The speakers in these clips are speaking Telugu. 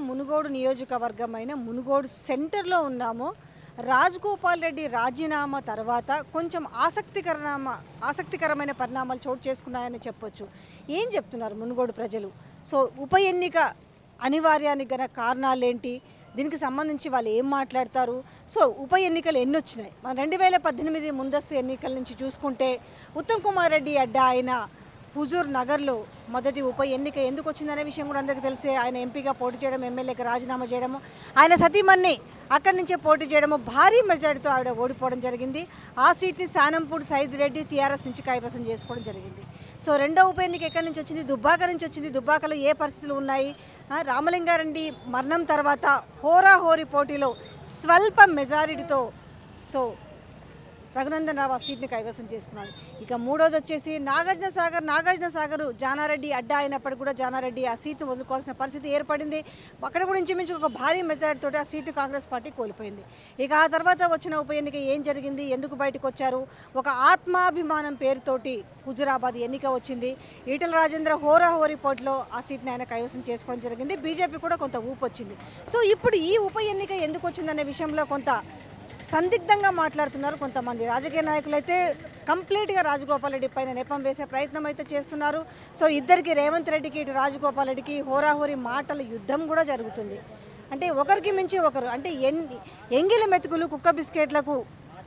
మునుగోడు నియోజకవర్గమైన మునుగోడు సెంటర్లో ఉన్నాము రాజగోపాల్ రెడ్డి రాజీనామా తర్వాత కొంచెం ఆసక్తికరమ ఆసక్తికరమైన పరిణామాలు చోటు చేసుకున్నాయని చెప్పొచ్చు ఏం చెప్తున్నారు మునుగోడు ప్రజలు సో ఉప ఎన్నిక అనివార్యానికి గల కారణాలేంటి దీనికి సంబంధించి వాళ్ళు ఏం మాట్లాడతారు సో ఉప ఎన్నికలు ఎన్ని వచ్చినాయి మన రెండు వేల పద్దెనిమిది ముందస్తు ఎన్నికల నుంచి చూసుకుంటే ఉత్తమ్ కుమార్ రెడ్డి అడ్డా అయిన హుజూర్ నగర్లో మొదటి ఉప ఎన్నిక ఎందుకు వచ్చిందనే విషయం కూడా అందరికీ తెలిసే ఆయన ఎంపీగా పోటీ చేయడం ఎమ్మెల్యేకి రాజీనామా చేయడము ఆయన సతీమణి అక్కడి నుంచే పోటీ చేయడము భారీ మెజారిటీతో ఆవిడ ఓడిపోవడం జరిగింది ఆ సీట్ని సానంపూడి సైద్ రెడ్డి టీఆర్ఎస్ నుంచి కైవసం చేసుకోవడం జరిగింది సో రెండో ఉప ఎన్నిక ఎక్కడి నుంచి వచ్చింది దుబ్బాక నుంచి వచ్చింది దుబ్బాకలో ఏ పరిస్థితులు ఉన్నాయి ఆ, రామలింగారెడ్డి మరణం తర్వాత హోరాహోరీ పోటీలో స్వల్ప మెజారిటీతో సో రఘునందన్ రావు ఆ సీట్ని కైవసం చేసుకున్నాడు ఇక మూడోది వచ్చేసి నాగార్జున సాగర్ నాగార్జున సాగర్ జానారెడ్డి అడ్డా అయినప్పటికీ కూడా జానారెడ్డి ఆ సీట్ను వదులుకోవాల్సిన పరిస్థితి ఏర్పడింది అక్కడ కూడా ఇంచుమించు ఒక భారీ మెజారిటీతో ఆ సీటు కాంగ్రెస్ పార్టీ కోల్పోయింది ఇక ఆ తర్వాత వచ్చిన ఉప ఎన్నిక ఏం జరిగింది ఎందుకు బయటకు వచ్చారు ఒక ఆత్మాభిమానం పేరుతోటి హుజురాబాద్ ఎన్నిక వచ్చింది ఈటల రాజేంద్ర హోరాహోరీ పోటీలో ఆ సీట్ని ఆయన కైవసం చేసుకోవడం జరిగింది బీజేపీ కూడా కొంత ఊపు వచ్చింది సో ఇప్పుడు ఈ ఉప ఎన్నిక ఎందుకు వచ్చిందనే విషయంలో కొంత సందిగ్ధంగా మాట్లాడుతున్నారు కొంతమంది రాజకీయ నాయకులు అయితే కంప్లీట్గా రాజగోపాల్ రెడ్డి పైన నెపం వేసే ప్రయత్నం అయితే చేస్తున్నారు సో ఇద్దరికి రేవంత్ రెడ్డికి ఇటు రాజగోపాల్ రెడ్డికి హోరాహోరీ మాటల యుద్ధం కూడా జరుగుతుంది అంటే ఒకరికి మించి ఒకరు అంటే ఎన్ ఎంగిలి మెతుకులు కుక్క బిస్కెట్లకు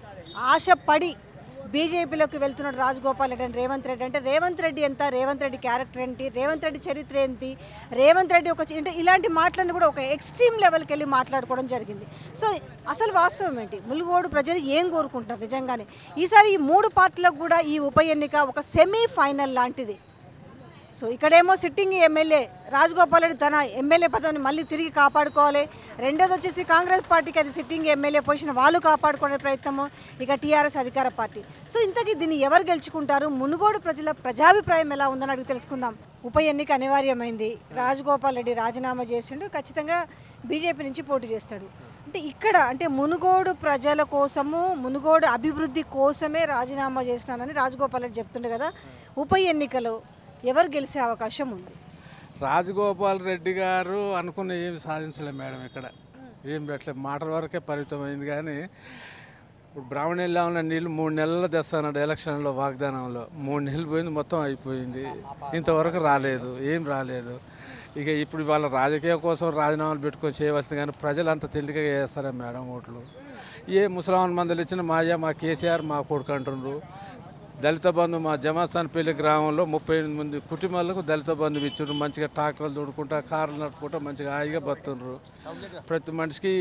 ఆశపడి బీజేపీలోకి వెళ్తున్నాడు రాజగోపాల్ రెడ్డి అని రేవంత్ రెడ్డి అంటే రేవంత్ రెడ్డి ఎంత రేవంత్ రెడ్డి క్యారెక్టర్ ఏంటి రేవంత్ రెడ్డి చరిత్ర ఏంటి రేవంత్ రెడ్డి ఒక చి- అంటే ఇలాంటి మాటలను కూడా ఒక ఎక్స్ట్రీమ్ లెవెల్కి వెళ్ళి మాట్లాడుకోవడం జరిగింది సో అసలు వాస్తవం ఏంటి ములుగోడు ప్రజలు ఏం కోరుకుంటారు నిజంగానే ఈసారి ఈ మూడు పార్టీలకు కూడా ఈ ఉప ఎన్నిక ఒక సెమీ ఫైనల్ లాంటిది సో ఇక్కడేమో సిట్టింగ్ ఎమ్మెల్యే రాజగోపాల్ రెడ్డి తన ఎమ్మెల్యే పదవిని మళ్ళీ తిరిగి కాపాడుకోవాలి రెండోది వచ్చేసి కాంగ్రెస్ పార్టీకి అది సిట్టింగ్ ఎమ్మెల్యే పొజిషన్ వాళ్ళు కాపాడుకునే ప్రయత్నము ఇక టీఆర్ఎస్ అధికార పార్టీ సో ఇంతకీ దీన్ని ఎవరు గెలుచుకుంటారు మునుగోడు ప్రజల ప్రజాభిప్రాయం ఎలా ఉందని అడిగి తెలుసుకుందాం ఉప ఎన్నిక అనివార్యమైంది రాజగోపాల్ రెడ్డి రాజీనామా చేసిండు ఖచ్చితంగా బీజేపీ నుంచి పోటీ చేస్తాడు అంటే ఇక్కడ అంటే మునుగోడు ప్రజల కోసము మునుగోడు అభివృద్ధి కోసమే రాజీనామా చేసినానని రాజగోపాల్ రెడ్డి చెప్తుండే కదా ఉప ఎన్నికలో ఎవరు గెలిచే అవకాశం ఉంది రాజగోపాల్ రెడ్డి గారు అనుకున్న ఏమి సాధించలే మేడం ఇక్కడ ఏం పెట్టలేదు మాటల వరకే పరిమితమైంది కానీ ఇప్పుడు బ్రాహ్మణిలో ఉన్న నీళ్ళు మూడు నెలలు తెస్తానన్నాడు ఎలక్షన్లో వాగ్దానంలో మూడు నెలలు పోయింది మొత్తం అయిపోయింది ఇంతవరకు రాలేదు ఏం రాలేదు ఇక ఇప్పుడు వాళ్ళ రాజకీయ కోసం రాజీనామాలు పెట్టుకొని చేయవలసింది కానీ ప్రజలు అంత తెలివిగా చేస్తారా మేడం ఓట్లు ఏ ముసలామన్ మందులు ఇచ్చిన మా అయ్య మా కేసీఆర్ మా కొడుకు అంటుండ్రు దళిత బంధు మా జమాస్థాన్పల్లి గ్రామంలో ముప్పై ఎనిమిది మంది కుటుంబాలకు దళిత బంధువు ఇచ్చిండ్రు మంచిగా ట్రాక్టర్లు తోడుకుంటా కార్లు నడుపుకుంటా మంచిగా హాయిగా బతుండ్రు ప్రతి మనిషికి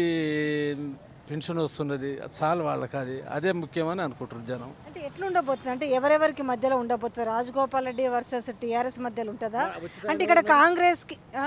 పెన్షన్ వస్తున్నది అది చాలు వాళ్ళకి అది అదే ముఖ్యమని అనుకుంటారు జనం అంటే ఎట్లా ఉండబోతుంది అంటే ఎవరెవరికి మధ్యలో ఉండబోతుంది రాజగోపాల్ రెడ్డి వర్సెస్ టీఆర్ఎస్ మధ్యలో ఉంటుందా అంటే ఇక్కడ కాంగ్రెస్కి ఆ?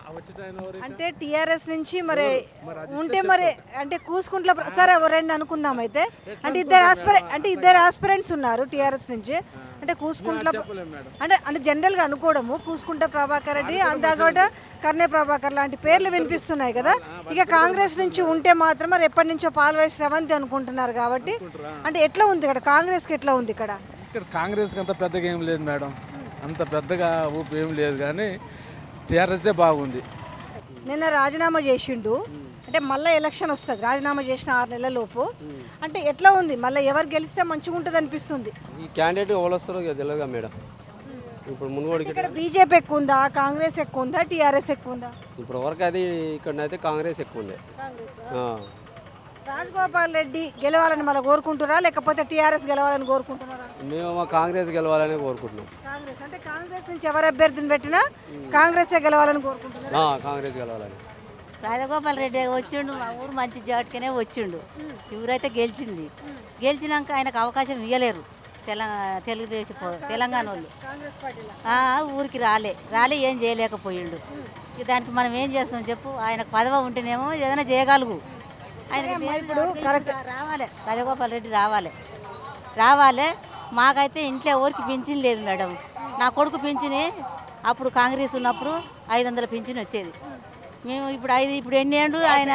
అంటే టీఆర్ఎస్ నుంచి మరి ఉంటే మరి అంటే కూసుకుంట్ల ప్ర- సరే ఓ రెండు అనుకుందాం అయితే అంటే ఇద్దరు ఆస్పిరెంట్ అంటే ఇద్దరు ఆస్పిరెంట్స్ ఉన్నారు టీఆర్ఎస్ నుంచి అంటే కూసుకుంట్ల అంటే అంటే జనరల్గా అనుకోవడము కూసుకుంట ప్రభాకర్ రెడ్డి అందాగోట కర్ణే ప్రభాకర్ లాంటి పేర్లు వినిపిస్తున్నాయి కదా ఇక కాంగ్రెస్ నుంచి ఉంటే మాత్రం మరి ఎప్పటి నుంచో పాల్వాయి శ్రవంతి అనుకుంటున్నారు కాబట్టి అంటే ఎట్లా ఉంది ఇక్కడ కాంగ్రెస్కి ఎట్లా ఉంది ఇక్కడ ఇక్కడ కాంగ్రెస్కి అంత పెద్దగా ఏం లేదు మేడం అంత పెద్దగా ఊపు ఏం లేదు కానీ టీఆర్ఎస్దే బాగుంది నిన్న రాజీనామా చేసిండు అంటే మళ్ళీ ఎలక్షన్ వస్తుంది రాజీనామా చేసిన ఆరు నెలల లోపు అంటే ఎట్లా ఉంది మళ్ళీ ఎవరు గెలిస్తే మంచిగా ఉంటుంది అనిపిస్తుంది ఈ క్యాండిడేట్ ఎవరు వస్తారో ఇక తెలియదుగా మేడం ఇప్పుడు మునుగోడికి ఇక్కడ బీజేపీ ఎక్కువ ఉందా కాంగ్రెస్ ఎక్కువ ఉందా టీఆర్ఎస్ ఎక్కువ ఉందా ఇప్పుడు వరకు అది ఇక్కడనైతే కాంగ్రెస్ ఎక్కువ ఉండే ఆ. రాజగోపాల్ రెడ్డి గెలవాలని మళ్ళీ కోరుకుంటున్నారా లేకపోతే టీఆర్ఎస్ గెలవాలని కోరుకుంటున్నారా మేము మా కాంగ్రెస్ గెలవాలని కోరుకుంటున్నాం కాంగ్రెస్ అంటే కాంగ్రెస్ నుంచి ఎవరు అభ్యర్థిని పెట్టినా కాంగ్రెసే గెలవాలని కోరుకుంటున్నారు ఆ, కాంగ్రెస్ గెలవాలని రాజగోపాల్ రెడ్డి వచ్చిండు మా ఊరు మంచి జాటికనే వచ్చిండు ఊరైతే గెలిచింది గెలిచినాక ఆయనకు అవకాశం ఇవ్వలేరు తెలంగాణ తెలుగుదేశం పో- తెలంగాణ వాళ్ళు కాంగ్రెస్ పార్టీలో ఆ, ఊరికి రాలే రాలే ఏం చేయలేకపోయిండు ఇక దానికి మనం ఏం చేస్తాం చెప్పు ఆయనకు పదవ ఉంటేనేమో ఏదైనా చేయగలుగు ఆయన ఇప్పుడు కరెక్ట్ రావాలి రాజగోపాల్ రెడ్డి రావాలి రావాలి మాకైతే ఇంట్లో ఊరికి పింఛన్ లేదు మేడం నా కొడుకు పింఛని అప్పుడు కాంగ్రెస్ ఉన్నప్పుడు ఐదు వందల పింఛన్ వచ్చేది మేము ఇప్పుడు ఐదు ఇప్పుడు ఎన్ని ఏళ్ళు ఆయన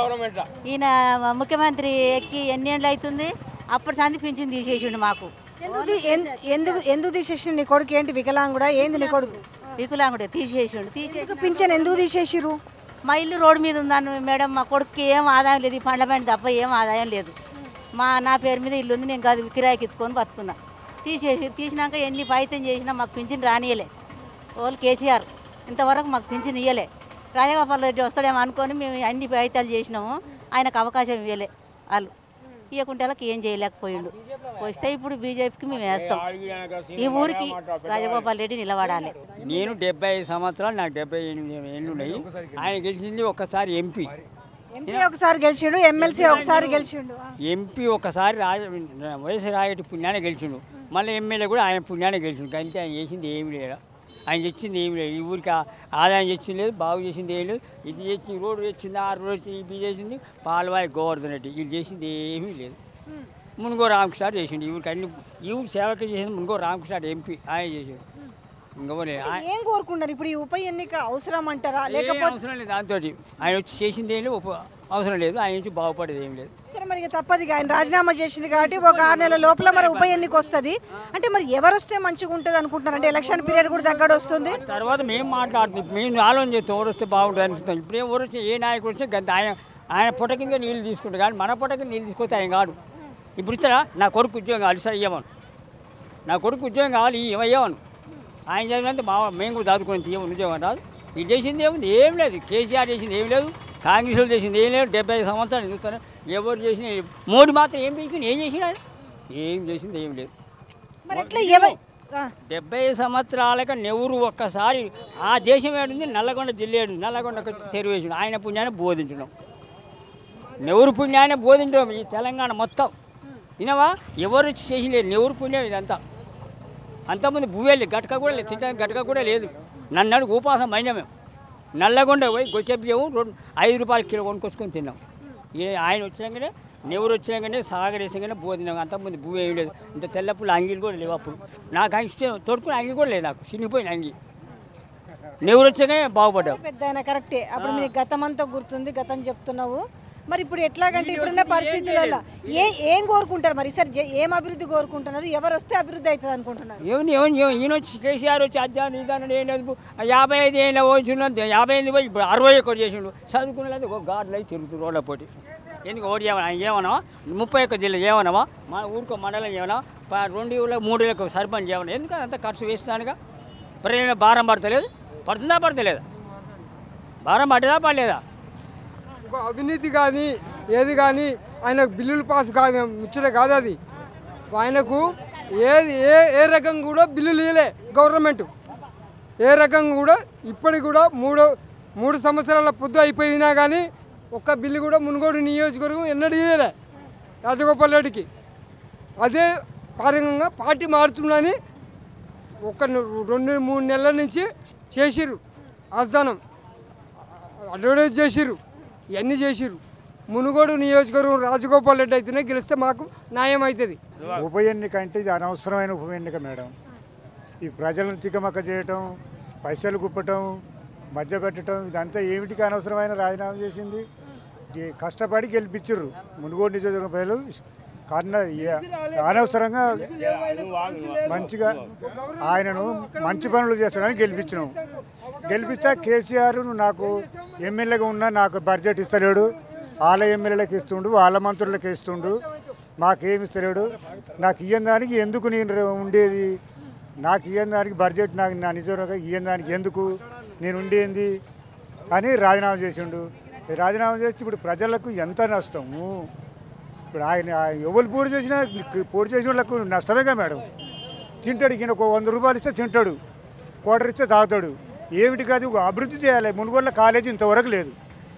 ఈయన ముఖ్యమంత్రి ఎక్కి ఎన్ని ఏళ్ళు అవుతుంది అప్పటి సంది పింఛన్ తీసేసిండు మాకు ఎందుకు తీ- ఎన్- ఎందుకు ఎందుకు తీసేసి నీ కొడుకు ఏంటి వికలాంగుడా ఏంది నీ కొడుకు వికులాంగుడే తీసేసిండు తీసేసి ఎందుకు పింఛన్ ఎందుకు తీసేసిరు మా ఇల్లు రోడ్డు మీద ఉందని మేడం మా కొడుకుకి ఏం ఆదాయం లేదు ఈ పండ్ల పైన తప్ప ఏం ఆదాయం లేదు మా నా పేరు మీద ఇల్లు ఉంది నేను కాదు కిరాయికి ఇచ్చుకొని బతుకున్నా తీసేసి తీసినాక ఎన్ని ఫైతం చేసినా మాకు పింఛన్ రానియలే వాళ్ళు కేసీఆర్ ఇంతవరకు మాకు పింఛన్ ఇయ్యలే రాజగోపాల్ రెడ్డి వస్తాడేమో అనుకొని మేము అన్ని ప్రయత్నాలు చేసినాము ఆయనకు అవకాశం ఇవ్వలే వాళ్ళు ఇవ్వకుంటే వాళ్ళకి ఏం చేయలేకపోయిండు వస్తే ఇప్పుడు బీజేపీకి మేము వేస్తాం ఈ ఊరికి రాజగోపాల్ రెడ్డి నిలబడాలి నేను డెబ్బై ఐదు సంవత్సరాలు నాకు డెబ్బై ఎనిమిది ఏళ్ళు ఉన్నాయి ఆయన గెలిచింది ఒక్కసారి ఎంపీ ఎంపీ ఒకసారి గెలిచిండు ఎమ్మెల్సీ ఒకసారి గెలిచిండు ఆ. ఎంపీ ఒకసారి రాజ వైఎస్ రాయటి పుణ్యాన్ని గెలిచిండు మళ్ళీ ఎమ్మెల్యే కూడా ఆయన పుణ్యాన్ని గెలిచిండు అంతే ఆయన చేసింది ఏమి లేదు ఆయన తెచ్చింది ఏమి లేదు ఈ ఊరికి ఆ- ఆదాయం తెచ్చింది లేదు బాగు చేసింది ఏం లేదు ఇది తెచ్చి రోడ్డు తెచ్చింది ఆ రోడ్డు తెచ్చి ఇవి చేసింది పాలవాయి గోవర్ధన్ రెడ్డి వీళ్ళు చేసింది ఏమీ లేదు మునుగో రామకృష్ణ చేసిండు ఈ ఊరికి అన్ని ఈ ఊరు సేవకి చేసింది మునుగో రామకృష్ణ ఎంపీ ఆయన చేసిండు ఇంకోలే ఏం కోరుకుంటారు ఇప్పుడు ఈ ఉప ఎన్నిక అవసరం అంటారా ఏం లేకపోతే అవసరం లేదు దాంతో ఆయన వచ్చి చేసింది ఏం లేదు ఉప- అవసరం లేదు ఆయన నుంచి బాగుపడేది ఏం లేదు సరే మరి ఇక తప్పదు ఇక ఆయన రాజీనామా చేసింది కాబట్టి ఒక ఆరు నెలల లోపల మరి ఉప ఎన్నిక వస్తుంది అంటే మరి ఎవరు వస్తే మంచిగా ఉంటుంది అనుకుంటున్నారు అంటే ఎలక్షన్ పీరియడ్ కూడా దగ్గర వస్తుంది తర్వాత మేము మాట్లాడుతాం మేము ఆలోచన చేస్తాం ఎవరు వస్తే బాగుంటుంది అనుకుంటాం ఇప్పుడు ఎవరు వచ్చి ఏ నాయకుడు వస్తే గంత ఆయన ఆయన పొట్ట కింద నీళ్ళు తీసుకుంటారు కానీ మన పొట్ట కింద నీళ్ళు తీసుకొస్తే ఆయన కాదు ఇప్పుడు ఇస్తారా నా కొడుకు ఉద్యోగం కావాలి సార్ ఇవ్వమను నా కొడుకు ఉద్యోగం కావాలి ఇవ్వమను ఆయన చదివినంత మా మేము కూడా చదువుకుని తీయమని ఉద్యోగం రాదు ఇది చేసింది ఏముంది ఏం లేదు కేసీఆర్ చేసింది ఏం లేదు కాంగ్రెస్ వాళ్ళు చేసింది ఏం లేదు డెబ్బై ఐదు సంవత్సరాలు చూస్తారు ఎవరు చేసిన మోడీ మాత్రం ఏం పీకిన ఏం చేసినా ఏం చేసింది ఏం లేదు మరి ఎట్లా ఎవరు ఆ, డెబ్బై సంవత్సరాలక నెవరు ఒక్కసారి ఆ దేశం ఏడుంది నల్లగొండ జిల్లా ఏడు నల్లగొండకు చెరువేసిండు ఆయన పుణ్యాన్ని బోధించడం నెవరు పుణ్యాన్ని బోధించడం ఈ తెలంగాణ మొత్తం వినవా ఎవరు చేసిలేదు నెవరు పుణ్యం ఇదంతా అంతకుముందు భూవేలి గట్క కూడా లేదు తినడానికి గట్క కూడా లేదు నన్ను అడుగు ఉపాసం అయినా మేము నల్లగొండ పోయి గొట్టె బియ్యం రెండు ఐదు రూపాయలు కిలో కొనుక్కొచ్చుకొని తిన్నాం ఏ ఆయన వచ్చినాకనే నెవరు వచ్చినాకనే సాగర్ వేసాకనే బోధినాం అంతకుముందు భూ ఏం లేదు ఇంత తెల్లపుల్ల అంగీలు కూడా లేవు అప్పుడు నాకు అంగి తొడుకుని అంగి కూడా లేదు నాకు చినిగిపోయిన అంగి నెవరు వచ్చాకనే బాగుపడ్డావు పెద్ద ఆయన కరెక్టే అప్పుడు మీకు గతం అంతా గుర్తుంది గతం చెప్తున్నావు మరి ఇప్పుడు ఎట్లాగంటే ఇప్పుడున్న పరిస్థితులలో ఏ ఏం కోరుకుంటారు మరి సరే జే- ఏం అభివృద్ధి కోరుకుంటున్నారు ఎవరు వస్తే అభివృద్ధి అవుతుంది అనుకుంటున్నారు ఏమని ఏమని ఏమని ఈయన వచ్చి కేసీఆర్ వచ్చి అధ్యాన్ని ఇదాన్ని ఏం లేదు ఆ యాభై ఐదు ఏళ్ళ వచ్చిన యాభై ఎనిమిది పోయి ఇప్పుడు అరవై ఒక్కటి చేసిండు చదువుకునే లేదు ఒక గాడ్లు అయి తిరుగుతు రోడ్ల పోటీ ఎందుకు ఓడి ఏమన్నా ఏమన్నా ముప్పై ఒక్క జిల్లా ఏమన్నావా మా ఊరికో మండలం ఏమన్నా ప- రెండు ఊళ్ళో మూడు ఊళ్ళకి సర్పంచ్ ఏమన్నా ఎందుకు అంత ఖర్చు వేస్తున్నానుగా ప్రజల భారం పడతలేదు పడుతుందా పడతలేదా భారం పడ్డదా పడలేదా ఒక అవినీతి కానీ ఏది కానీ ఆయనకు బిల్లులు పాస్ కాదు ముచ్చట కాదు అది ఆయనకు ఏది ఏ ఏ రకం కూడా బిల్లులు ఇవ్వలే గవర్నమెంట్ ఏ రకం కూడా ఇప్పటికి కూడా మూడు మూడు సంవత్సరాల పొద్దు అయిపోయినా కానీ ఒక్క బిల్లు కూడా మునుగోడు నియోజకవర్గం ఎన్నడూ ఇవ్వలే రాజగోపాల్ రెడ్డికి అదే కారణంగా పార్టీ మారుతుందని ఒక రెండు మూడు నెలల నుంచి చేసిర్రు ఆస్థానం అడ్వర్టైజ్ చేసిర్రు ఇవన్నీ చేసిర్రు మునుగోడు నియోజకవర్గం రాజగోపాల్ రెడ్డి అయితేనే గెలిస్తే మాకు న్యాయం అవుతుంది ఉప ఎన్నిక అంటే ఇది అనవసరమైన ఉప ఎన్నిక మేడం ఈ ప్రజలను తికమక్క చేయటం పైసలు గుప్పటం మధ్య పెట్టడం ఇదంతా ఏమిటికి అనవసరమైన రాజీనామా చేసింది ఈ కష్టపడి గెలిపించరు మునుగోడు నియోజకవర్గం ప్రజలు కన్న అనవసరంగా మంచిగా ఆయనను మంచి పనులు చేస్తాడని గెలిపించినాం గెలిపిస్తే కేసీఆర్ నాకు ఎమ్మెల్యేగా ఉన్నా నాకు బడ్జెట్ ఇస్తలేడు వాళ్ళ ఎమ్మెల్యేలకు ఇస్తుండు వాళ్ళ మంత్రులకు ఇస్తుండు మాకేమి ఇస్తలేడు నాకు ఇయ్యని దానికి ఎందుకు నేను రే- ఉండేది నాకు ఇయ్యని దానికి బడ్జెట్ నాకు నా నిజంగా ఇయ్యని దానికి ఎందుకు నేను ఉండేది అని రాజీనామా చేసిండు ఈ రాజీనామా చేస్తే ఇప్పుడు ప్రజలకు ఎంత నష్టము ఇప్పుడు ఆయన ఆయన ఎవరు పోటీ చేసినా పోటీ చేసిన వాళ్ళకు నష్టమేగా మేడం తింటాడు ఈయన ఒక వంద రూపాయలు ఇస్తే తింటాడు క్వార్టర్ ఇస్తే తాగుతాడు ఏమిటి కాదు ఒక అభివృద్ధి చేయాలి మునుగోళ్ళ కాలేజీ ఇంతవరకు లేదు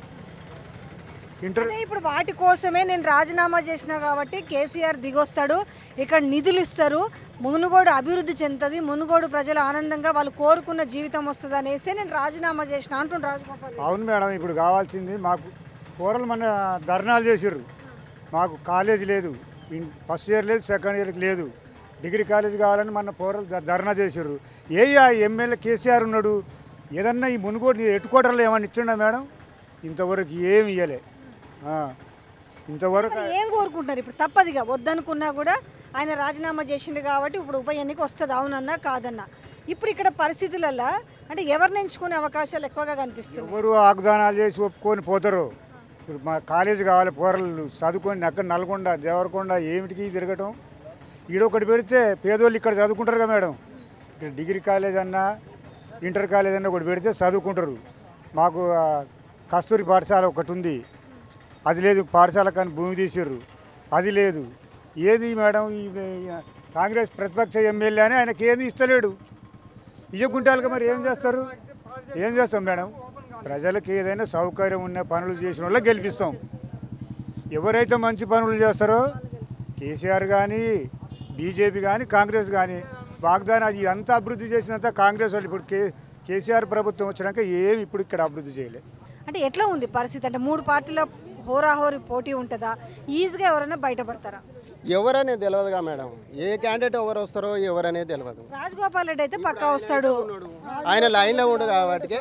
ఇంటర్ అంటే ఇప్పుడు వాటి కోసమే నేను రాజీనామా చేసిన కాబట్టి కేసీఆర్ దిగొస్తాడు ఇక్కడ నిధులు ఇస్తారు మునుగోడు అభివృద్ధి చెందుతుంది మునుగోడు ప్రజలు ఆనందంగా వాళ్ళు కోరుకున్న జీవితం వస్తుంది అనేసి నేను రాజీనామా చేసిన అంటుండ్రు రాజగోపాల్ రెడ్డి. అవును మేడం ఇప్పుడు కావాల్సింది మాకు కూరలు మన ధర్నాలు చేసిర్రు మాకు కాలేజ్ లేదు ఇన్- ఫస్ట్ ఇయర్ లేదు సెకండ్ ఇయర్ లేదు డిగ్రీ కాలేజ్ కావాలని మన పోరలు ధ- ధర్నా చేసిర్రు ఏ ఆ ఎమ్మెల్యే కేసీఆర్ ఉన్నాడు ఏదన్నా ఈ మునుగోడు హెడ్ క్వార్టర్లో ఏమన్నా ఇచ్చిండా మేడం ఇంతవరకు ఏమి ఇవ్వలే ఆ, ఇంతవరకు మరి ఏం కోరుకుంటున్నారు ఇప్పుడు తప్పదిగా వద్దనుకున్నా కూడా ఆయన రాజీనామా చేసిండు కాబట్టి ఇప్పుడు ఉప ఎన్నిక వస్తుంది అవునన్నా కాదన్నా ఇప్పుడు ఇక్కడ పరిస్థితులలో అంటే ఎవరిని ఎంచుకునే అవకాశాలు ఎక్కువగా కనిపిస్తున్నాయి ఎవరు వాగ్దానాలు చేసి ఒప్పుకొని పోతారు ఇప్పుడు మా కాలేజీ కావాలి పోరలు చదువుకొని అక్కడ నల్గొండ దేవరకొండ ఏమిటికి తిరగటం ఈడొకటి పెడితే పేదోళ్ళు ఇక్కడ చదువుకుంటారు కదా మేడం ఇక్కడ డిగ్రీ కాలేజ్ అన్నా ఇంటర్ కాలేజ్ అన్నా ఒకటి పెడితే చదువుకుంటారు మాకు ఆ, కస్తూరి పాఠశాల ఒకటి ఉంది అది లేదు పాఠశాల కానీ భూమి తీసిర్రు అది లేదు ఏది మేడం ఈ ఈ కాంగ్రెస్ ప్రతిపక్ష ఎమ్మెల్యే అని ఆయనకి ఏది ఇస్తలేడు ఇయ్యకుంటాలుగా మరి ఏం చేస్తారు ఏం చేస్తాం మేడం ప్రజలకు ఏదైనా సౌకర్యం ఉన్న పనులు చేసిన వాళ్ళకి గెలిపిస్తాం ఎవరైతే మంచి పనులు చేస్తారో కేసీఆర్ కానీ బీజేపీ కానీ కాంగ్రెస్ కానీ వాగ్దానం ఇదంతా అభివృద్ధి చేసినంత కాంగ్రెస్ వాళ్ళు ఇప్పుడు కే కేసీఆర్ ప్రభుత్వం వచ్చినాక ఏమి ఇప్పుడు ఇక్కడ అభివృద్ధి చేయలేదు అంటే ఎట్లా ఉంది పరిస్థితి అంటే మూడు పార్టీల హోరాహోరీ పోటీ ఉంటుందా ఈజీగా ఎవరైనా బయటపడతారా ఎవరనేది తెలియదుగా మేడం ఏ క్యాండిడేట్ ఎవరు వస్తారో ఎవరనేది తెలియదు రాజగోపాల్ రెడ్డి అయితే పక్కా వస్తాడు ఆయన లైన్లో ఉండు కాబట్టి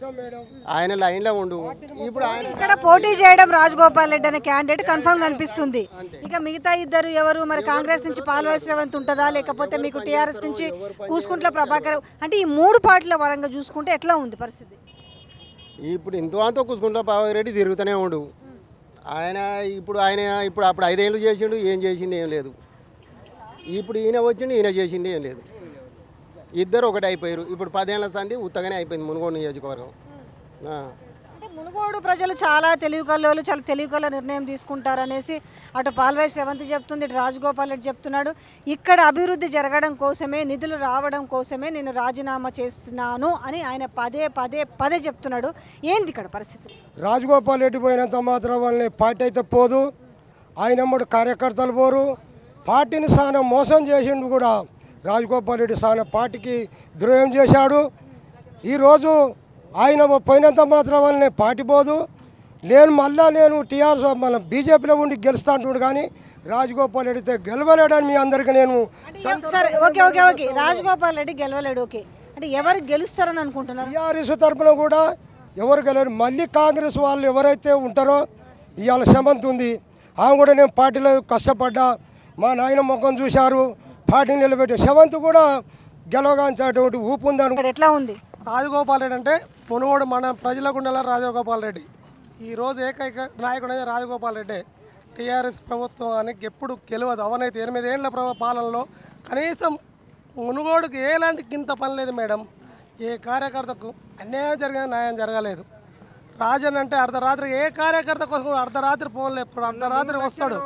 ఆయన లైన్లో ఉండు ఇప్పుడు ఆయన ఇక్కడ పోటీ చేయడం రాజగోపాల్ రెడ్డి అనే క్యాండిడేట్ కన్ఫర్మ్ కనిపిస్తుంది ఇక మిగతా ఇద్దరు ఎవరు మరి కాంగ్రెస్ నుంచి పాల్వాయి శ్రవంత్ ఉంటుందా లేకపోతే మీకు టీఆర్ఎస్ నుంచి కూసుకుంట్ల ప్రభాకర్ అంటే ఈ మూడు పార్టీల పరంగా చూసుకుంటే ఎట్లా ఉంది పరిస్థితి ఇప్పుడు ఇంతో అంతా కూసుకుంటా రెడ్డి తిరుగుతూనే ఉండు ఆయన ఇప్పుడు ఆయన ఇప్పుడు అప్పుడు ఐదేళ్ళు చేసిండు ఏం చేసింది ఏం లేదు ఇప్పుడు ఈయన వచ్చిండు ఈయన చేసింది ఏం లేదు ఇద్దరు ఒకటి అయిపోయారు ఇప్పుడు పదేళ్ల సంది ఉత్తగానే అయిపోయింది మునుగోడు నియోజకవర్గం ఆ. అంటే మునుగోడు ప్రజలు చాలా తెలివి కల్లోలు చాలా తెలివి కల్ల నిర్ణయం తీసుకుంటారనేసి అటు పాల్వాయి శ్రవంత్ చెప్తుంది ఇటు రాజగోపాల్ రెడ్డి చెప్తున్నాడు ఇక్కడ అభివృద్ధి జరగడం కోసమే నిధులు రావడం కోసమే నేను రాజీనామా చేస్తున్నాను అని ఆయన పదే పదే పదే చెప్తున్నాడు ఏంది ఇక్కడ పరిస్థితి రాజగోపాల్ రెడ్డి పోయినంత మాత్రం వాళ్ళని పార్టీ అయితే పోదు ఆయన ఎమ్మడు కార్యకర్తలు పోరు పార్టీని చాలా మోసం చేసిండు కూడా రాజగోపాల్ రెడ్డి చాలా పార్టీకి ద్రోహం చేశాడు ఈరోజు ఆయన పోయినంత మాత్రం వాళ్ళని పార్టీ పోదు నేను మళ్ళా నేను టీఆర్ఎస్ మన బీజేపీలో ఉండి గెలుస్తా అంటున్నాడు కానీ రాజగోపాల్ రెడ్డితో గెలవలేడని మీ అందరికీ నేను సరే okay okay okay Rajagopal Reddy గెలవలేడు ఓకే అంటే ఎవరు గెలుస్తారని అనుకుంటున్నారు టీఆర్ఎస్ తరపున కూడా ఎవరు గెలరు మళ్ళీ కాంగ్రెస్ వాళ్ళు ఎవరైతే ఉంటారో ఇవాళ సెమంత్ ఉంది ఆమె కూడా నేను పార్టీలో కష్టపడ్డా మా నాయన ముఖం చూశారు పార్టీని నిలబెట్టి సెవంత్ కూడా గెలవగాంచేటువంటి ఊపు ఉందని ఇక్కడ ఎట్లా ఉంది రాజగోపాల్ రెడ్డి అంటే మునుగోడు మన ప్రజల గుండెల రాజగోపాల్ రెడ్డి ఈ రోజు ఏకైక నాయకుడు అనేది రాజగోపాల్ రెడ్డి టీఆర్ఎస్ ప్రభుత్వానికి ఎప్పుడు గెలవదు అవనైతే ఎనిమిది ఏళ్ల ప్రభు పాలనలో కనీసం మునుగోడుకు ఎలాంటి గింత పని లేదు మేడం ఏ కార్యకర్తకు అన్యాయం జరిగిన న్యాయం జరగలేదు రాజన్ అంటే అర్ధరాత్రి ఏ కార్యకర్త కోసం అర్ధరాత్రి ఫోన్లు ఎప్పుడు అర్ధరాత్రి వస్తాడు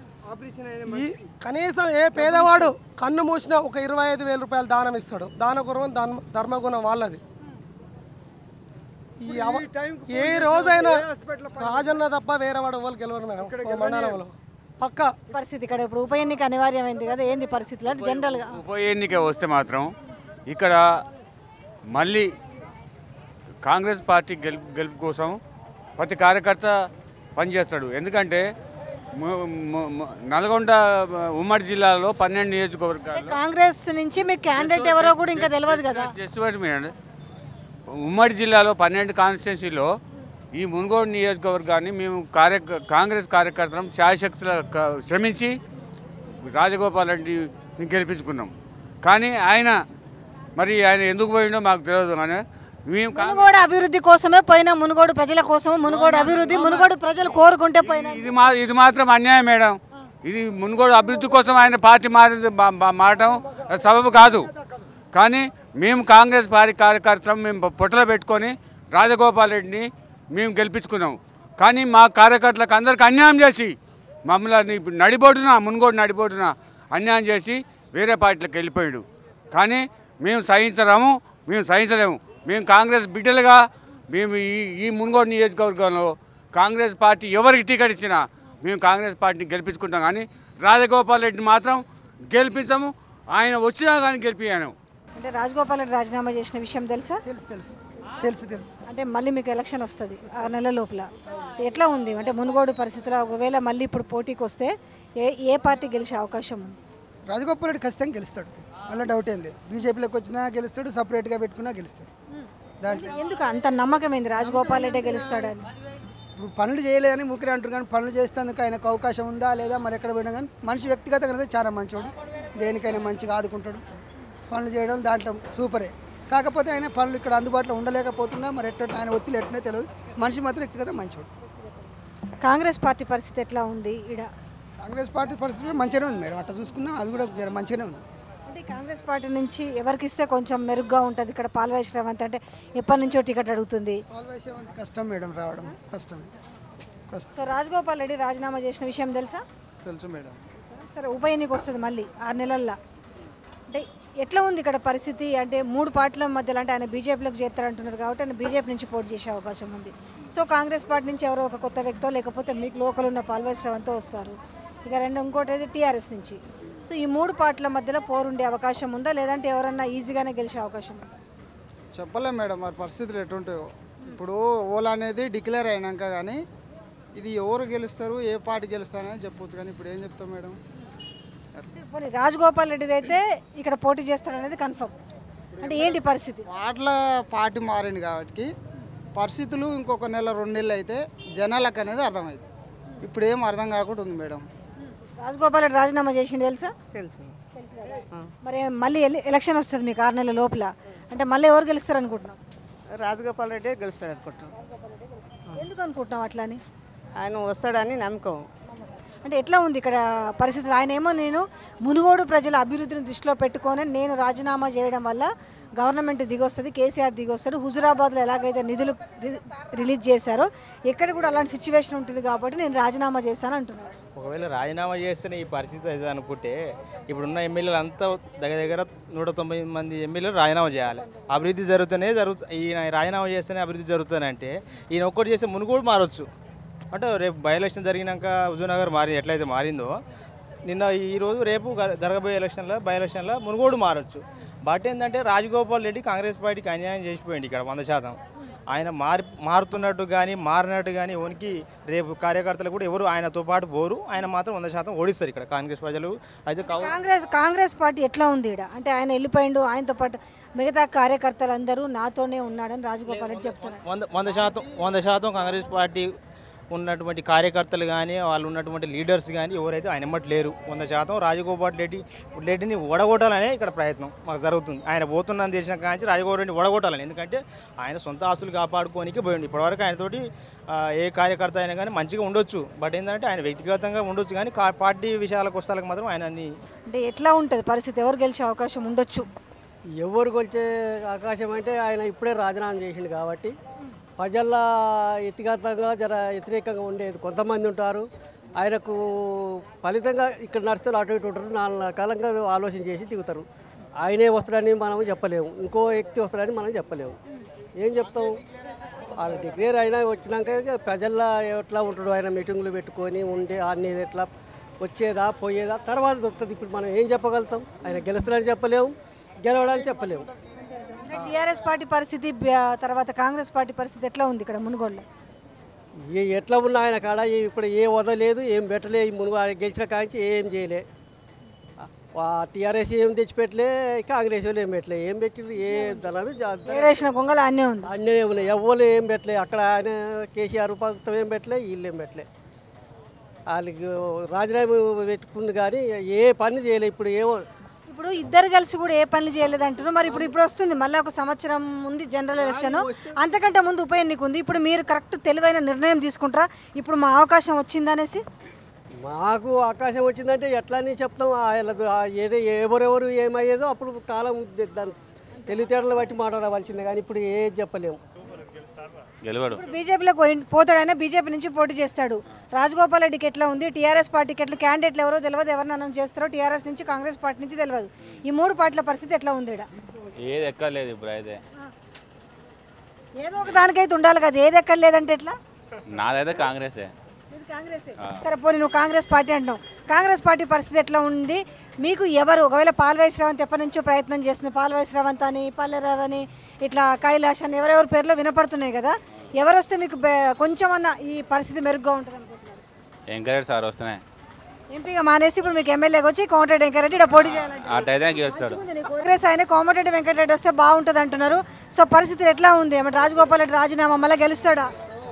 ఈ కనీసం ఏ పేదవాడు కన్ను మూసినా ఒక ఇరవై ఐదు వేల రూపాయలు దానం ఇస్తాడు దాన గుణం ధర్మ ధర్మగుణం వాళ్ళది ఈ అవ- ఏ రోజైనా రాజన్న తప్ప వేరే వాడు ఎవరు గెలవరు మేడం ఓ మండలంలో పక్క పరిస్థితి ఇక్కడ ఇప్పుడు ఉప ఎన్నిక అనివార్యమైంది కదా ఏంది పరిస్థితులు అంటే జనరల్గా ఉప ఎన్నిక వస్తే మాత్రం ఇక్కడ మళ్ళీ కాంగ్రెస్ పార్టీ గెలుపు గెలుపు కోసం ప్రతి కార్యకర్త పనిచేస్తాడు ఎందుకంటే ము- ము- ము- నల్గొండ ఉమ్మడి జిల్లాలో పన్నెండు నియోజకవర్గాలు కాంగ్రెస్ నుంచి మీకు క్యాండిడేట్ ఎవరో కూడా ఇంకా తెలియదు కదా జస్ట్ వెయిట్ మినిట్. ఉమ్మడి జిల్లాలో పన్నెండు కాన్స్టిట్యున్సీలో ఈ మునుగోడు నియోజకవర్గాన్ని మేము కార్య కాంగ్రెస్ కార్యకర్తలం శాయశక్తుల క- శ్రమించి రాజగోపాల్ రెడ్డిని గెలిపించుకున్నాం కానీ ఆయన మరి ఆయన ఎందుకు పోయిండో మాకు తెలియదు కానీ మేము కాంగ్రెస్ మునుగోడు అభివృద్ధి కోసమే పోయినా మునుగోడు ప్రజల కోసం మునుగోడు అభివృద్ధి మునుగోడు ప్రజలు కోరుకుంటే పోయినా ఇది మా ఇది మాత్రం అన్యాయం మేడం ఇది మునుగోడు అభివృద్ధి కోసం ఆయన పార్టీ మారింది మా- మా- మారటం సబబు కాదు కానీ మేము కాంగ్రెస్ పార్టీ కార్యకర్తలం మేము పొట్టలో పెట్టుకొని రాజగోపాల్ రెడ్డిని మేము గెలిపించుకున్నాం కానీ మా కార్యకర్తలకు అందరికి అన్యాయం చేసి మమ్మల్ని ఇప్పుడు నడిబోటున మునుగోడు నడిబోటున అన్యాయం చేసి వేరే పార్టీలకు వెళ్ళిపోయాడు కానీ మేము సహించరాము మేము సహించలేము మేము కాంగ్రెస్ బిడ్డలుగా మేము ఈ ఈ మునుగోడు నియోజకవర్గంలో కాంగ్రెస్ పార్టీ ఎవరికి టికెట్ ఇచ్చినా మేము కాంగ్రెస్ పార్టీని గెలిపించుకుంటాం కానీ రాజగోపాల్ రెడ్డిని మాత్రం గెలిపించము ఆయన వచ్చినా కానీ గెలిపించాను అంటే రాజగోపాల్ రెడ్డి రాజీనామా చేసిన విషయం తెలుసా తెలుసు తెలుసు తెలుసు తెలుసు అంటే మళ్ళీ మీకు ఎలక్షన్ వస్తుంది ఆ నెల లోపల ఎట్లా ఉంది అంటే మునుగోడు పరిస్థితుల్లో ఒకవేళ మళ్ళీ ఇప్పుడు పోటీకి వస్తే ఏ ఏ పార్టీ గెలిచే అవకాశం ఉంది రాజగోపాల్ రెడ్డి ఖచ్చితంగా గెలుస్తాడు మళ్ళీ డౌట్ ఏం లేదు బీజేపీలోకి వచ్చినా గెలుస్తాడు సపరేట్గా పెట్టుకున్నా గెలుస్తాడు దాంట్లో ఎందుకు అంత నమ్మకం ఏంది రాజగోపాల్ రెడ్డి గెలుస్తాడని ఇప్పుడు పనులు చేయలేదని ముఖ్యం అంటారు కానీ పనులు చేస్తేందుకు ఆయనకు అవకాశం ఉందా లేదా మరి ఎక్కడ పోయినా కానీ మనిషి వ్యక్తిగతంగా అయితే చాలా మంచోడు దేనికైనా మంచిగా ఆదుకుంటాడు పనులు చేయడం దాంట్లో సూపరే కాకపోతే ఆయన పనులు ఇక్కడ అందుబాటులో ఉండలేకపోతున్నా మరి ఎట్ట ఆయన ఒత్తిడి ఎట్లనే తెలియదు మనిషి మాత్రం వ్యక్తిగత మంచోడు కాంగ్రెస్ పార్టీ పరిస్థితి ఎట్లా ఉంది ఈడ కాంగ్రెస్ పార్టీ పరిస్థితి మంచిగానే ఉంది మేడం అట్లా చూసుకున్నా అది కూడా జర మంచిగానే ఉంది అంటే కాంగ్రెస్ పార్టీ నుంచి ఎవరికి ఇస్తే కొంచెం మెరుగ్గా ఉంటుంది ఇక్కడ పాల్వాయి శ్రవంత్ అంటే ఎప్పటి నుంచో టికెట్ అడుగుతుంది పాల్వేశ్వరం కష్టం మేడం రావడం కష్టం కష్టం సో రాజగోపాల్ రెడ్డి రాజీనామా చేసిన విషయం తెలుసా తెలుసు మేడం సరే ఉప ఎన్నిక వస్తుంది మళ్ళీ ఆరు నెలల్లో అంటే ఎట్లా ఉంది ఇక్కడ పరిస్థితి అంటే మూడు పార్టీల మధ్యలో అంటే ఆయన బీజేపీలోకి చేస్తారంటున్నారు కాబట్టి ఆయన బీజేపీ నుంచి పోటీ చేసే అవకాశం ఉంది సో కాంగ్రెస్ పార్టీ నుంచి ఎవరో ఒక కొత్త వ్యక్తో లేకపోతే మీకు లోకల్ ఉన్న పాల్వాయి శ్రవంతో వస్తారు ఇక రెండు ఇంకోటి అయితే టీఆర్ఎస్ నుంచి సో ఈ మూడు పార్టీల మధ్యలో పోరుండే అవకాశం ఉందా లేదంటే ఎవరన్నా ఈజీగానే గెలిచే అవకాశం ఉందా చెప్పలేం మేడం మరి పరిస్థితులు ఎటుంటాయో ఇప్పుడు ఓలా అనేది డిక్లేర్ అయినాక కానీ ఇది ఎవరు గెలుస్తారు ఏ పార్టీ గెలుస్తారని చెప్పొచ్చు కానీ ఇప్పుడు ఏం చెప్తాం మేడం పోనీ రాజగోపాల్ రెడ్డి అయితే ఇక్కడ పోటీ చేస్తాడనేది కన్ఫర్మ్ అంటే ఏంటి పరిస్థితి పాటల పార్టీ మారింది కాబట్టి పరిస్థితులు ఇంకొక నెల రెండు నెలలు అయితే జనాలకు అనేది అర్థమైంది ఇప్పుడు ఏం అర్థం కాకుండా ఉంది మేడం రాజగోపాల్ రెడ్డి రాజీనామా చేసిండు తెలుసా తెలుసు తెలుసు కదా మరి మళ్ళీ ఎలి- ఎలక్షన్ వస్తుంది మీకు ఆరు నెలల లోపల అంటే మళ్ళీ ఎవరు గెలుస్తారు అనుకుంటున్నాం రాజగోపాల్ రెడ్డి గెలుస్తాడు అనుకుంటున్నాం ఎందుకు అనుకుంటున్నాం అట్లా అని ఆయన వస్తాడని నమ్మకం అంటే ఎట్లా ఉంది ఇక్కడ పరిస్థితులు ఆయన ఏమో నేను మునుగోడు ప్రజల అభివృద్ధిని దృష్టిలో పెట్టుకొని నేను రాజీనామా చేయడం వల్ల గవర్నమెంట్ దిగొస్తుంది కేసీఆర్ దిగొస్తాడు హుజురాబాద్లో ఎలాగైతే నిధులు రి- రిలీజ్ చేశారో ఎక్కడ కూడా అలాంటి సిచ్యువేషన్ ఉంటుంది కాబట్టి నేను రాజీనామా చేశాను అంటున్నాను ఒకవేళ రాజీనామా చేస్తేనే ఈ పరిస్థితి అది అనుకుంటే ఇప్పుడున్న ఎమ్మెల్యేలు అంతా దగ్గర దగ్గర నూట తొంభై మంది ఎమ్మెల్యేలు రాజీనామా చేయాలి అభివృద్ధి జరుగుతూనే జరుగుతు ఈయన రాజీనామా చేస్తేనే అభివృద్ధి జరుగుతుందంటే ఈయన ఒక్కటి చేస్తే మునుగోడు మారొచ్చు అంటే రేపు బై ఎలక్షన్ జరిగినాక హుజూర్నగర్ మారి ఎట్లయితే మారిందో నిన్న ఈ రోజు రేపు గ- జరగబోయే ఎలక్షన్లో బై ఎలక్షన్లో మునుగోడు మారొచ్చు బట్ ఏంటంటే రాజగోపాల్ రెడ్డి కాంగ్రెస్ పార్టీకి అన్యాయం చేసిపోయింది ఇక్కడ వంద శాతం ఆయన మారి మారుతున్నట్టు కానీ మారినట్టు కానీ ఎవరికి రేపు కార్యకర్తలు కూడా ఎవరు ఆయనతో పాటు పోరు ఆయన మాత్రం వంద శాతం ఓడిస్తారు ఇక్కడ కాంగ్రెస్ ప్రజలు అయితే కౌ- కాంగ్రెస్ కాంగ్రెస్ పార్టీ ఎట్లా ఉంది ఇక్కడ అంటే ఆయన వెళ్ళిపోయిండు ఆయనతో పాటు మిగతా కార్యకర్తలందరూ నాతోనే ఉన్నాడని రాజగోపాల్ రెడ్డి చెప్తున్నారు వంద వంద శాతం వంద శాతం కాంగ్రెస్ పార్టీ ఉన్నటువంటి కార్యకర్తలు కానీ వాళ్ళు ఉన్నటువంటి లీడర్స్ కానీ ఎవరైతే ఆయన ఎమ్మటి లేరు వంద శాతం రాజగోపాల్ రెడ్డి రెడ్డిని ఓడగొట్టాలనే ఇక్కడ ప్రయత్నం మాకు జరుగుతుంది ఆయన పోతున్నాను తెలిసిన కాంచి రాజగోపాల్ రెడ్డిని ఓడగొట్టాలని ఎందుకంటే ఆయన సొంత ఆస్తులు కాపాడుకోనికి పోయింది ఇప్పటివరకు ఆయనతోటి ఆ, ఏ కార్యకర్త అయినా కానీ మంచిగా ఉండొచ్చు బట్ ఏంటంటే ఆయన వ్యక్తిగతంగా ఉండొచ్చు కానీ కా- పార్టీ విషయాలకు వస్తాలకు మాత్రం ఆయన అన్ని అంటే ఎట్లా ఉంటుంది పరిస్థితి ఎవరు గెలిచే అవకాశం ఉండొచ్చు ఎవరు కొలిచే అవకాశం అంటే ఆయన ఇప్పుడే రాజీనామా చేసిండు కాబట్టి ప్రజల వ్యక్తిగతంగా జర వ్యతిరేకంగా ఉండేది కొంతమంది ఉంటారు ఆయనకు ఫలితంగా ఇక్కడ నడుస్తారు అటు ఇటు ఉంటారు నాలుగు కాలంగా ఆలోచన చేసి దిగుతారు ఆయనే వస్తాడని మనం చెప్పలేము ఇంకో వ్యక్తి వస్తాడని మనం చెప్పలేము ఏం చెప్తాం వాళ్ళు డిక్లేర్ అయినా వచ్చినాక ఇక ప్రజల్లో ఎట్లా ఉంటాడు ఆయన మీటింగులు పెట్టుకొని ఉండే అన్ని ఎట్లా వచ్చేదా పోయేదా తర్వాత దొరుకుతుంది ఇప్పుడు మనం ఏం చెప్పగలుగుతాం ఆయన గెలుస్తాడని చెప్పలేము గెలవడానికి చెప్పలేము టీఆర్ఎస్ పార్టీ పరిస్థితి బ- తర్వాత కాంగ్రెస్ పార్టీ పరిస్థితి ఎట్లా ఉంది ఇక్కడ మునుగోడులో ఏ ఎట్లా ఉన్నా ఆయన కాడ ఏ- ఇప్పుడు ఏ వదలేదు ఏం పెట్టలే ఈ మునుగు ఆయన గెలిచిన కాంచి ఏం చేయలే టీఆర్ఎస్ ఏం తెచ్చిపెట్టలే కాంగ్రెస్ వాళ్ళు ఏం పెట్టలే ఏం పెట్టిండ్రు ఏ ధనాలు ఏడేసిన గొంగలు అన్నీ ఉంది అన్నీ ఉన్నాయి ఎవ్వరు ఏం పెట్టలే అక్కడ ఆయన కేసీఆర్ ప్రభుత్వం ఏం పెట్టలే వీళ్ళు ఏం పెట్టలే వాళ్ళకి రాజీనామా పెట్టుకుంది కానీ ఏ పని చేయలే ఇప్పుడు ఏమో ఇప్పుడు ఇద్దరు కలిసి కూడా ఏ పనులు చేయలేదు అంటున్నారు మరి ఇప్పుడు ఇప్పుడు వస్తుంది మళ్ళీ ఒక సంవత్సరం ఉంది జనరల్ ఎలక్షన్ అంతకంటే ముందు ఉప ఎన్నిక ఉంది ఇప్పుడు మీరు కరెక్ట్ తెలివైన నిర్ణయం తీసుకుంటారా ఇప్పుడు మా అవకాశం వచ్చిందనేసి మాకు అవకాశం వచ్చిందంటే ఎట్లా అని చెప్తాం వాళ్ళకు ఆ ఏదో ఎవరెవరు ఏమయ్యేదో అప్పుడు కాలం ద- దాని తెలివితేటలు బట్టి మాట్లాడవలసిందే కానీ ఇప్పుడు ఏది చెప్పలేము గెలవడు ఇప్పుడు బీజేపీలోకి పోయి- పోతాడైనా బీజేపీ నుంచి పోటీ చేస్తాడు రాజగోపాల్ రెడ్డికి ఎట్లా ఉంది టీఆర్ఎస్ పార్టీకి ఎట్లా క్యాండిడేట్లు ఎవరో తెలియదు ఎవరిని అనౌన్స్ చేస్తారో టీఆర్ఎస్ నుంచి కాంగ్రెస్ పార్టీ నుంచి తెలియదు ఈ మూడు పార్టీల పరిస్థితి ఎట్లా ఉంది ఈడ? ఏది ఎక్కలేదు ఇప్పుడు అయితే ఏదో ఒక దానికైతే ఉండాలి కదా ఏది ఎక్కడ లేదంటే ఎట్లా నాదైతే కాంగ్రెసే ఇది కాంగ్రెసే ఆ. సరే పోనీ నువ్వు కాంగ్రెస్ పార్టీ అంటున్నావు కాంగ్రెస్ పార్టీ పరిస్థితి ఎట్లా ఉంది మీకు ఎవరు ఒకవేళ పాల్వాయి శ్రవంత్ ఎప్పటి నుంచో ప్రయత్నం చేస్తుంది పాల్వాయి శ్రవంత్ అని పల్లెరావు అని ఇట్లా కైలాష్ అని ఎవరెవరి పేర్లో వినపడుతున్నాయి కదా ఎవరు వస్తే మీకు బె- కొంచెం అన్న ఈ పరిస్థితి మెరుగ్గా ఉంటుంది అనుకుంటున్నారు ఎంకరేజ్ సార్ వస్తున్నాయి ఎంపీగా మానేసి ఇప్పుడు మీకు ఎమ్మెల్యేకి వచ్చి కోమటిరెడ్డి వెంకరెడ్డి ఇక్కడ పోటీ చేయాలంటే అటైతే గెలుస్తాడు కాంగ్రెస్ ఆయన కోమటిరెడ్డి వెంకటరెడ్డి వస్తే బాగుంటుంది అంటున్నారు సో పరిస్థితి ఎట్లా ఉంది ఏమంటే రాజగోపాల్ రెడ్డి రాజీనామా మళ్ళీ గెలుస్తాడా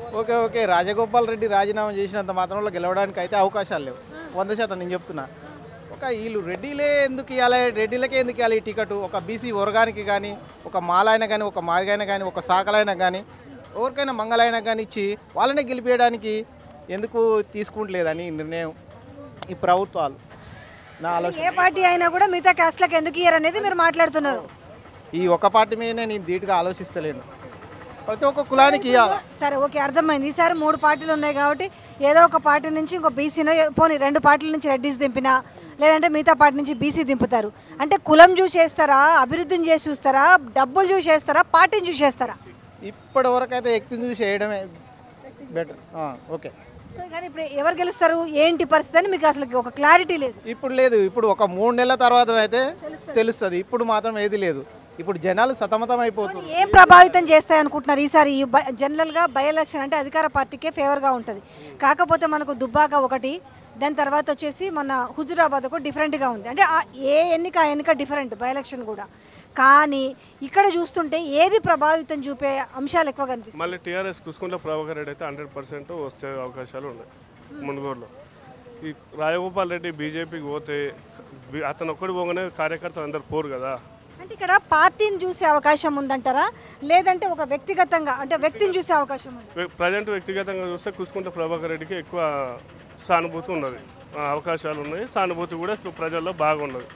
ఓకే ఓకే రాజగోపాల్ రెడ్డి రాజీనామా చేసినంత మాత్రంలో గెలవడానికి అయితే అవకాశాలు లేవు వంద శాతం నేను చెప్తున్నా ఒక వీళ్ళు రెడ్డిలే ఎందుకు ఇవ్వాలి రెడ్డిలకే ఎందుకు ఇవ్వాలి ఈ టికెట్ ఒక బీసీ వర్గానికి కానీ ఒక మాలైన కానీ ఒక మాదిగైన కానీ ఒక సాకలైన కానీ ఎవరికైనా మంగళైనా కానీ ఇచ్చి వాళ్ళనే గెలిపేయడానికి ఎందుకు తీసుకుంటలేదని నిర్ణయం ఈ ప్రభుత్వాలు నా ఆలోచన ఏ పార్టీ అయినా కూడా మిగతా క్యాస్ట్లకు ఎందుకు ఇయ్యరు అనేది మీరు మాట్లాడుతున్నారు ఈ ఒక్క పార్టీ మీదనే నేను ధీటుగా ఆలోచిస్తలేను ప్రతి ఒక్క కులానికి ఇవ్వాలి సరే ఓకే అర్థమైంది ఈసారి మూడు పార్టీలు ఉన్నాయి కాబట్టి ఏదో ఒక పార్టీ నుంచి ఇంకో బీసీనో పోనీ రెండు పార్టీల నుంచి రెడ్డిస్ దింపినా లేదంటే మిగతా పార్టీ నుంచి బీసీ దింపుతారు అంటే కులం చూసేస్తారా అభివృద్ధిని చేసి చూస్తారా డబ్బులు చూసేస్తారా పార్టీని చూసేస్తారా ఇప్పటి వరకు అయితే వ్యక్తిని చూసి వేయడమే బెటర్ ఓకే సో కానీ ఇప్పుడు ఎవరు గెలుస్తారు ఏంటి పరిస్థితి అని మీకు అసలు ఒక క్లారిటీ లేదు ఇప్పుడు లేదు ఇప్పుడు ఒక మూడు నెలల తర్వాత అయితే తెలుస్తుంది ఇప్పుడు మాత్రం ఏది లేదు ఇప్పుడు జనాలు సతమతం అయిపోతున్నారు ఏం ప్రభావితం చేస్తాయి అనుకుంటున్నారు ఈసారి ఈ బ- జనరల్గా బై ఎలక్షన్ అంటే అధికార పార్టీకే ఫేవర్గా ఉంటుంది కాకపోతే మనకు దుబ్బాక ఒకటి దాని తర్వాత వచ్చేసి మన హుజురాబాద్ ఒక డిఫరెంట్గా ఉంది అంటే ఆ ఏ ఎన్నిక ఆ ఎన్నిక డిఫరెంట్ బై ఎలక్షన్ కూడా కానీ ఇక్కడ చూస్తుంటే ఏది ప్రభావితం చూపే అంశాలు ఎక్కువ కనిపిస్తాయి మళ్ళీ టీఆర్ఎస్ కుసుకుంట్ల ప్రభాకర్ రెడ్డి అయితే హండ్రెడ్ పర్సెంట్ వచ్చే అవకాశాలు ఉన్నాయి మునుగోడులో ఈ రాజగోపాల్ రెడ్డి బీజేపీకి పోతే బి- అతను ఒక్కడి పోగానే కార్యకర్తలు అందరు పోరు కదా అంటే ఇక్కడ పార్టీని చూసే అవకాశం ఉందంటారా లేదంటే ఒక వ్యక్తిగతంగా అంటే వ్యక్తిని చూసే అవకాశం ఉంది ప్రజెంట్ వ్యక్తిగతంగా చూస్తే కుసుకుంట్ల ప్రభాకర్ రెడ్డికి ఎక్కువ సానుభూతి ఉన్నది ఆ, అవకాశాలు ఉన్నాయి సానుభూతి కూడా ప్రజల్లో బాగున్నది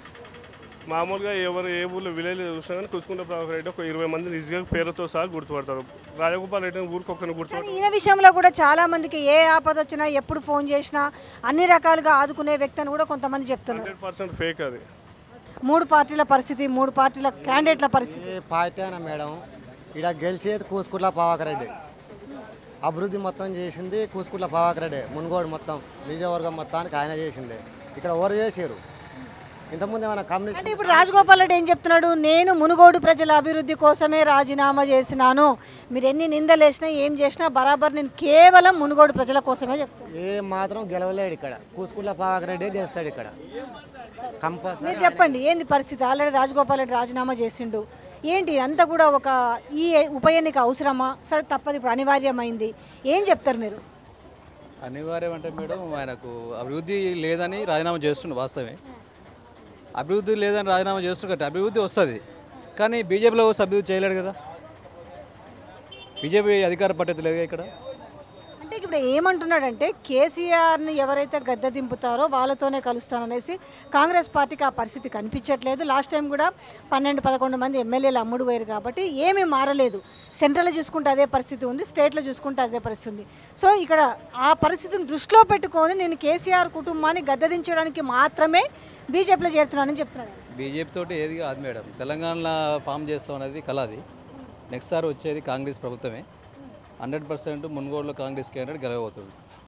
మామూలుగా ఎవరు ఏ ఊళ్ళో విలేజ్ చూసినా కానీ కుసుకుంట్ల ప్రభాకర్ రెడ్డి ఒక ఇరవై మంది ఈజీగా పేరుతో సహా గుర్తుపడతారు రాజగోపాల్ రెడ్డిని ఊరికొకరిని గుర్తుపడతారు ఈయన విషయంలో కూడా చాలా మందికి ఏ ఆపద వచ్చినా ఎప్పుడు ఫోన్ చేసినా అన్ని రకాలుగా ఆదుకునే వ్యక్తి అని కూడా కొంతమంది చెప్తున్నారు హండ్రెడ్ పర్సెంట్ ఫేక్ అది మూడు పార్టీల పరిస్థితి మూడు పార్టీల క్యాండిడేట్ల పరిస్థితి ఏ పార్టీ అయినా మేడం ఇక్కడ గెలిచేది కూసుకుట్ల రెడ్డి అభివృద్ధి మొత్తం చేసింది కూసుకుట్ల రెడ్డి మున్గోడు మొత్తం నిజవర్గం మొత్తానికి ఆయన చేసింది ఇక్కడ ఎవరు చేసారు ఇంతకుముందు ఏమైనా కమ్యూనిస్ట్ అంటే ఇప్పుడు రాజగోపాల్ రెడ్డి ఏం చెప్తున్నాడు నేను మునుగోడు ప్రజల అభివృద్ధి కోసమే రాజీనామా చేసినాను మీరు ఎన్ని నిందలు వేసినా ఏం చేసినా బరాబర్ నేను కేవలం మునుగోడు ప్రజల కోసమే చెప్తాను ఏ మాత్రం గెలవలేడు ఇక్కడ కూసుకుట్ల రెడ్డి గెలుస్తాడు ఇక్కడ కంపల్సరీ మీరు చెప్పండి ఏంది పరిస్థితి ఆల్రెడీ రాజగోపాల్ రెడ్డి రాజీనామా చేసిండు ఏంటి అంతా కూడా ఒక ఈ ఉప ఎన్నిక అవసరమా సరే తప్పదు ఇప్పుడు అనివార్యమైంది ఏం చెప్తారు మీరు అనివార్యం అంటే మేడం ఆయనకు అభివృద్ధి లేదని రాజీనామా చేస్తుండు వాస్తవమే అభివృద్ధి లేదని రాజీనామా చేస్తుండు కాబట్టి అభివృద్ధి వస్తుంది కానీ బీజేపీలో వస్తే అభివృద్ధి చేయలేడు కదా బీజేపీ అధికార పద్ధతి లేదు ఇక్కడ అంటే ఇప్పుడు ఏమంటున్నాడంటే కేసీఆర్ని ఎవరైతే గద్దె దింపుతారో వాళ్ళతోనే కలుస్తాననేసి కాంగ్రెస్ పార్టీకి ఆ పరిస్థితి కనిపించట్లేదు లాస్ట్ టైం కూడా పన్నెండు పదకొండు మంది ఎమ్మెల్యేలు అమ్ముడు పోయారు కాబట్టి ఏమీ మారలేదు సెంట్రల్లో చూసుకుంటే అదే పరిస్థితి ఉంది స్టేట్లో చూసుకుంటే అదే పరిస్థితి ఉంది సో ఇక్కడ ఆ పరిస్థితిని దృష్టిలో పెట్టుకొని నేను కేసీఆర్ కుటుంబాన్ని గద్దె దించడానికి మాత్రమే బీజేపీలో చేరుతున్నానని చెప్తున్నాడు బీజేపీ తోటి ఏది కాదు మేడం తెలంగాణలో ఫామ్ చేస్తాం అనేది కళ అది నెక్స్ట్ సార్ వచ్చేది కాంగ్రెస్ ప్రభుత్వమే హండ్రెడ్ పర్సెంట్ మున్గోడులో కాంగ్రెస్ క్యాండిడేట్ గెలవబోతుంది